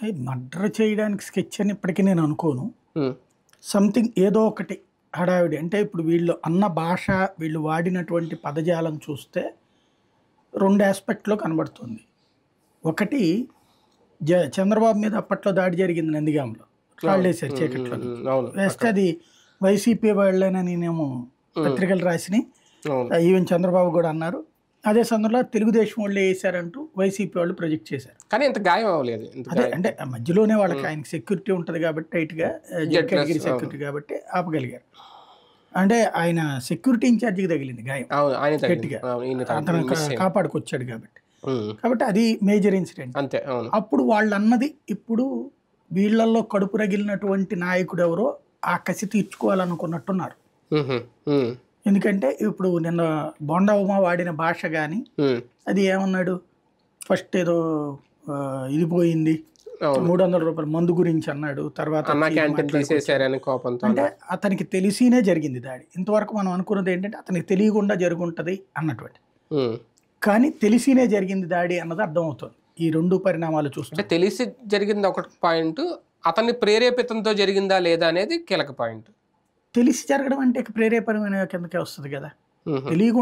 Murder చేయడానికి sketch అని ఇప్పటికీ నేను అనుకోను ఉమ్, సంథింగ్ ఏదో ఒకటి హడావిడి అంటే ఇప్పుడు వీళ్ళు అన్న భాష వీళ్ళు వాడినటువంటి పదజాలం చూస్తే రెండు ఆస్పెక్ట్లో కనబడుతుంది ఒకటి జ చంద్రబాబు మీద అప్పట్లో దాడి జరిగింది నందిగాంలో రాళ్ళు వేశారు చీకట్లో ఉమ్, అవును వేస్తే అది వైసీపీ వాళ్ళేనని నేను పత్రికలు రాసినాయి అవును ఈవెన్ చంద్రబాబు కూడా అన్నారు అదే సందర్భంలో తెలుగుదేశం వాళ్ళు వేసారంటూ వైసీపీ వాళ్ళు ప్రొజెక్ట్ చేశారు కానీ ఇంత గాయం అవ్వలేదు ఇంత అదే గాయం అంటే ఆ మధ్యలోనే వాళ్ళకి ఆయనకి సెక్యూరిటీ ఉంటుంది కాబట్టి టైట్గా జడ్గిరి అవును. సెక్యూరిటీ కాబట్టి ఆపగలిగారు అంటే ఆయన సెక్యూరిటీ ఇన్ఛార్జికి తగిలింది గాయం అవును ఆయన తగిలింది. గట్టిగా. అవును, ఈయన అతను తగిలింది. మిస్ అయింది. కాపాడుకొచ్చాడు కాబట్టి ఉమ్, కాబట్టి అది మేజర్ ఇన్సిడెంట్ అంతే అవును అప్పుడు వాళ్ళు అన్నది ఇప్పుడు వీళ్ళల్లో కడుపు రగిలినటువంటి నాయకుడు ఎవరో ఆ కసి తీర్చుకోవాలనుకున్నట్టున్నారు ఉహు, ఉమ్, ఎందుకంటే ఇప్పుడు నిన్న బొండా ఉమా వాడిన భాష కానీ ఉమ్, అది ఏమన్నాడు ఫస్ట్ ఏదో ఆ, ఇది పోయింది అవును మూడు వందల రూపాయల మందు గురించి అన్నాడు తర్వాత అన్న తీసి క్యాంటీన్ మాట్లాడుకొచ్చాడు. తీసేశారని కోపంతో అంటే అతనికి తెలిసినే జరిగింది దాడి ఇంతవరకు మనం అనుకున్నది ఏంటంటే అతనికి తెలియకుండా జరుగుంటది అన్నటువంటి ఉమ్. కానీ తెలిసినే జరిగింది దాడి అన్నది అర్థమవుతుంది ఈ రెండు పరిణామాలు చూస్తుంటే అంటే తెలిసి జరిగింది ఒక పాయింట్ అతన్ని ప్రేరేపితంతో జరిగిందా లేదా అనేది కీలక పాయింట్ తెలిసి జరగడం అంటే ఇక ప్రేరేపణమైన కిందకే వస్తుంది కదా ఉహు. తెలియకుండా